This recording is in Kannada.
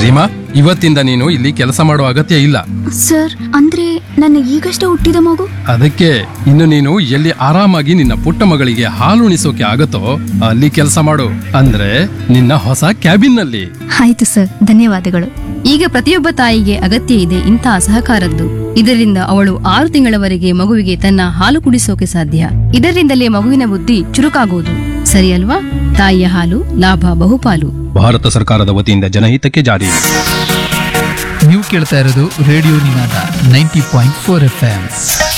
ರೀಮಾ ಇವತ್ತಿಂದ ನೀನು ಇಲ್ಲಿ ಕೆಲಸ ಮಾಡೋ ಅಗತ್ಯ ಇಲ್ಲ ಸರ್ ಅಂದ್ರೆ ನನ್ನ ಈಗಷ್ಟೇ ಹುಟ್ಟಿದ ಮಗು ಅದಕ್ಕೆ ಇನ್ನು ನೀನು ಎಲ್ಲಿ ಆರಾಮಾಗಿ ನಿನ್ನ ಪುಟ್ಟ ಮಗಳಿಗೆ ಹಾಲುಣಿಸೋಕೆ ಆಗತ್ತೋ ಅಲ್ಲಿ ಕೆಲಸ ಮಾಡು ಅಂದ್ರೆ ನಿನ್ನ ಹೊಸ ಕ್ಯಾಬಿನ್ ನಲ್ಲಿ ಆಯ್ತು ಸರ್ ಧನ್ಯವಾದಗಳು ಈಗ ಪ್ರತಿಯೊಬ್ಬ ತಾಯಿಗೆ ಅಗತ್ಯ ಇದೆ ಇಂತಹ ಸಹಕಾರದ್ದು ಇದರಿಂದ ಅವಳು ಆರು ತಿಂಗಳವರೆಗೆ ಮಗುವಿಗೆ ತನ್ನ ಹಾಲು ಕುಡಿಸೋಕೆ ಸಾಧ್ಯ ಇದರಿಂದಲೇ ಮಗುವಿನ ಬುದ್ಧಿ ಚುರುಕಾಗುವುದು ಸರಿ ಅಲ್ವಾ ತಾಯಿಯ ಹಾಲು ಲಾಭ ಬಹುಪಾಲು ಭಾರತ ಸರ್ಕಾರದ ವತಿಯಿಂದ ಜನಹಿತಕ್ಕೆ ಜಾರಿ ನೀವು ಕೇಳ್ತಾ ಇರೋದು radio Ninaada ninety point four F M